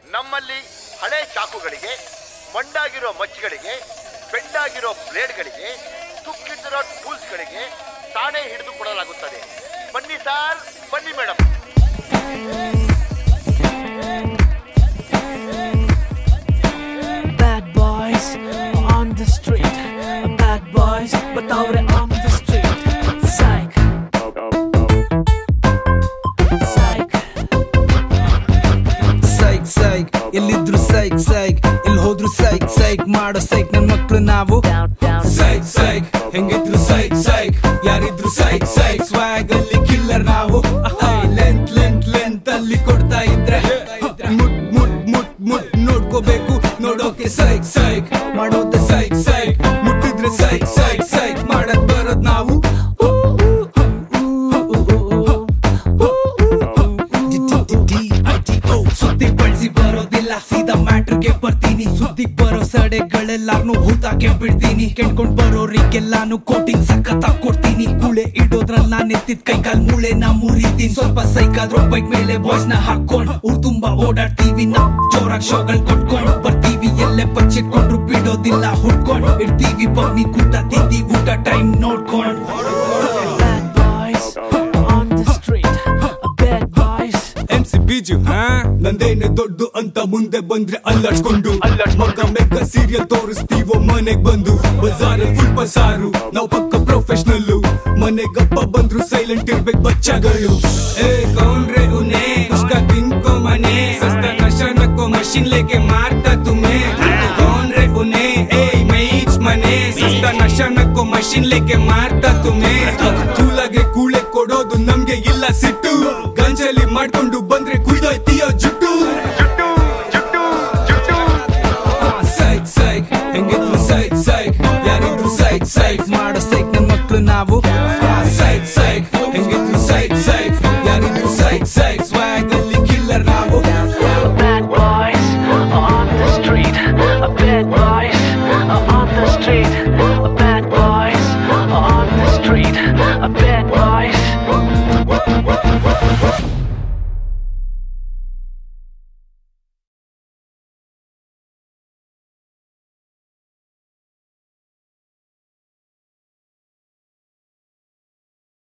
ನಮ್ಮಲ್ಲಿ ಹಳೆ ಚಾಕುಗಳಿಗೆ ಮಂಡಾಗಿರೋ ಮಚ್ಚಿಗಳಿಗೆ ಬೆಂಡಾಗಿರೋ ಬ್ಲೇಡ್ಗಳಿಗೆ ತುಕ್ಕಿಟ್ಟಿರೋ ಟೂಲ್ಸ್ಗಳಿಗೆ ತಾನೇ ಹಿಡಿದು ಕೊಡಲಾಗುತ್ತದೆ ಬನ್ನಿ ಸಾರ್ ಬನ್ನಿ madam Bad boys on the street. Bad boys, but ಅವ್ರೆ on the street. Psych. Psych. Psych psych ಎಲ್ಲಿದ್ರು ಸೈಕ್ ಸೈಕ್ ಎಲ್ಲಿ ಹೋದ್ರು ಸೈಕ್ ಸೈಕ್ ಮಾಡೋ ಸೈಕ್ ನನ್ ಮಕ್ಳು ನಾವು ಸೈಕ್ ಸೈಕ್ ಹೆಂಗಿದ್ರು ಸೈಕ್ ಸೈಕ್ ಯಾರಿದ್ರು ಸೈಕ್ ಸೈಕ್ ಸ್ವಾಗ್ ಅಲ್ಲಿ ಕಿಲ್ಲರ್ ನಾವು ಲೆಂತ್ ಲೆಂತ್ ಲೆಂತ್ ಅಲ್ಲಿ ಕೊಡ್ತಾ ಇದ್ರೆ ಮುಟ್ ಮುಟ್ ಮುಟ್ ಮುಟ್ ನೋಡ್ಕೋಬೇಕು ನೋಡೋಕೆ ಸೈಕ್ ಸೈಕ್ ಮಾಡೋದೆ ಸೈಕ್ ಸೈಕ್ ಮುಟ್ಟಿದ್ರೆ ಸೈಕ್ ಸೈಕ್ ಸೈಕ್ ಮಾಡಕ್ ಬರೋದ್ ನಾವು ಸುದ್ದಿ ಬಳಸಿ ಬರೋದಿಲ್ಲ ಸೀದಾ ಮ್ಯಾಟ್ರಿಗೆ ಬರ್ತೀನಿ ಸುದ್ದಿ ಬರೋ ಸಡೆಗಳೆಲ್ಲಾರ್ನು ಹೂತಾಕೆ ಬಿಡ್ತೀನಿ ಕೆಣ್ಕೊಂಡ್ ಬರೋರಿಗೆಲ್ಲಾನು ಕೋಟಿಂಗ್ ಸಖತ್ ಕೊಡ್ತೀನಿ ಕೂಳೆ ಇಡೋದ್ರಲ್ಲಿ ನಾನ್ ಎತ್ತಿದ್ ಕೈಕಾಲ್ ಮೂಳೆ ನಾ ಮುರಿತೀನಿ ಸ್ವಲ್ಪ ಸೈಕಾದ್ರೂ ಬೈಕ್ ಮೇಲೆ ಬಾಯ್ಸ್ ನ ಹಾಕೊಂಡ್ ಊರ್ ತುಂಬಾ ಓಡಾಡ್ತೀವಿ ನಾ ಜೋರಾಗ್ ಶೋಗಳ್ ಕೊಟ್ಕೊಂಡ್ ಬರ್ತೀವಿ ಎಲ್ಲೇ ಬಚ್ಚಿಟ್ಕೊಂಡ್ರು ಬಿಡೋದಿಲ್ಲ ಹುಡ್ಕೊಂಡ್ ಇರ್ತೀವಿ ಬಗ್ನಿ ಕೂಟ ತಿಂದಿ ಊಟ ಟೈಮ್ ನೋಡ್ಕೊಂಡ್ Bad boys on the street. Bad boys. M C Biju ನಂದೇನೆ ದೊಡ್ಡ ಅಂತ ಮುಂದೆ ಬಂದ್ರೆ ಅಲ್ಲಾಡ್ಸ್ಕೊಂಡು ಮಗ ಮೆಕ್ಕ ಸೀರಿಯಲ್ ತೋರಿಸ್ತೀವೋ ಮನೆಗ್ ಬಂದು ಬಜಾರಲ್ಲಿ ಫುಲ್ ಬಸಾರು ನಾವು ಪಕ್ಕ ಪ್ರೊಫೆಷನಲ್ ಮನೆಗಪ್ಪ ಬಂದ್ರು ಸೈಲೆಂಟ್ ಇರ್ಬೇಕು ಬಚ್ಚಗಳು ಏ ಕೌನ್ರೆ ಉನೆ ಉಸ್ಕ ತಿನ್ಕೋ ಮನೆ ಸಸ್ತ ನಶಾ ನಕ್ಕೋ ಮಷಿನ್ ಲೇಕೆ ಮಾರ್ತಾ ತುಮೆ ಕೌನ್ರೆ ಉನೆ ಏ ಮೈಚ್ ಮನೆ ಸಸ್ತ ನಶಾ ನಕ್ಕೋ ಮಷಿನ್ ಲೇಕೆ ಮಾರ್ತಾ ತುಮೆ ಕೂಲಾಗೆ ಕೂಳೆ ಕೊಡೋದು ನಮ್ಗೆ ಇಲ್ಲ ಸಿಟ್ಟು ಗಂಜಲಿ ಮಾಡ್ಕೊಂಡು ಬಂದ್ರೆ ಕುಯ್ದೋಯ್ತೀಯೋ ಜುಟ್ಟು ಸೈಕ್ ಸೈಕ್ ಹೆಂಗಿದ್ರು ಸೈಕ್ ಸೈಕ್ ಯಾರಿದ್ರು ಸೈಕ್ ಸೈಕ್